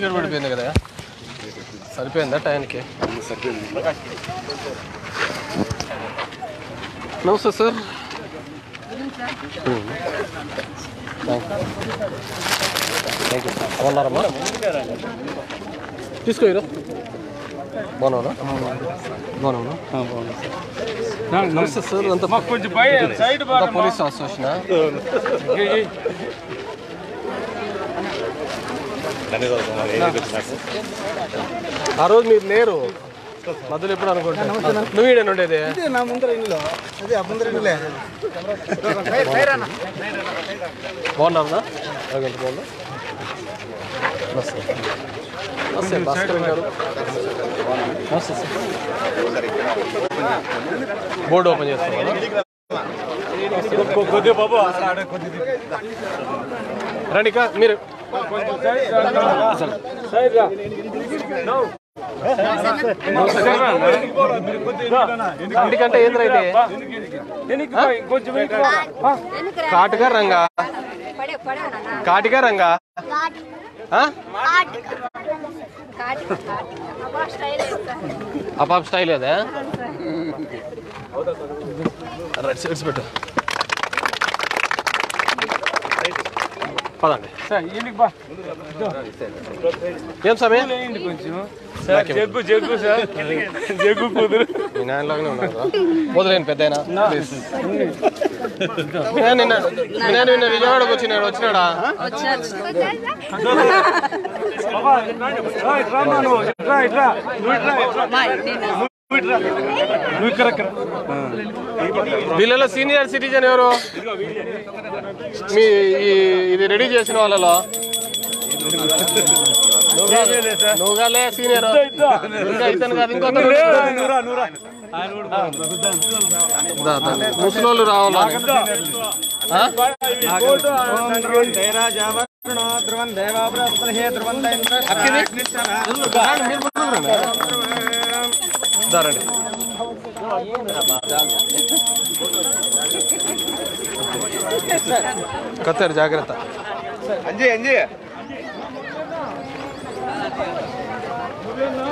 చీకటి పడిపోయింది కదా సరిపోయిందా టైంకి నమస్తే సార్ థ్యాంక్ యూ సార్ బాగున్నారమ్మా తీసుకో ఈరోజు బాగున్నావునా బాగున్నావునా నమస్తే సార్ అంత కొంచెం పై సైడ్ అంతా పోలీస్ అసోసియేషన్ ఆ రోజు మీరు లేరు మధ్యలో ఎప్పుడు అనుకుంటా నువ్వు ఈడే ఉండేది నా ముందర ఇల్లు అదే ఆ ముందర ఇల్లులే బాగున్నారా ఎంత బాగున్నా నమస్తే నమస్తే భాస్కర్ గారు నమస్తే సార్ బోర్డు ఓపెన్ చేస్తాను కొద్దిగా బాబు రండి ఇక మీరు సైడ్ రా ఇంటికంటే ఏంద్రా ఇది వెనక్కి పోయి, కొంచెం వెనక్కి పో. ఆ, కాటుగా రంగా పడే పడే నాన్న కాటిగా రంగా ఆ? కాటి కాటి అబ్బా స్టైల్ వేస్తా ఆ పాప స్టైల్ అదే రైట్ సైడ్స్ పెట్టు పదండి సార్ వెనక్కి బా ఏం సమయం వేయండి కొంచెం సార్ జగ్గు జగ్గు సార్ జగ్గు కూతురు మీ నాయనలాగానే ఉన్నారు కదా వదిలేను పెద్ద ప్లీజ్ నిన్న నిన్న నిన్న విజయవాడకు వచ్చి నేను వచ్చినాడా బాబా, రా, ఇట్రా అమ్మా నువ్వు. ఇట్రా, ఇట్రా. నువ్వు ఇట్రా, ఇట్రా. నువ్వు ఇట్రా. నువ్వు ఇక్కడ ఇక్కడ. వీళ్ళలో సీనియర్ సిటిజన్ ఎవరు మీ ఈ- ఇది రెడీ చేసిన వాళ్ళలో నువ్వుగాలే సీనియర్ ఇంకా ఇతను కాదు ఇంకో అతను నూరా, నూరా. దా, దా. ముసలోళ్ళు రావాలి ఆ? దా, రండి కత్తారు జాగ్రత్త అంజీ అంజీ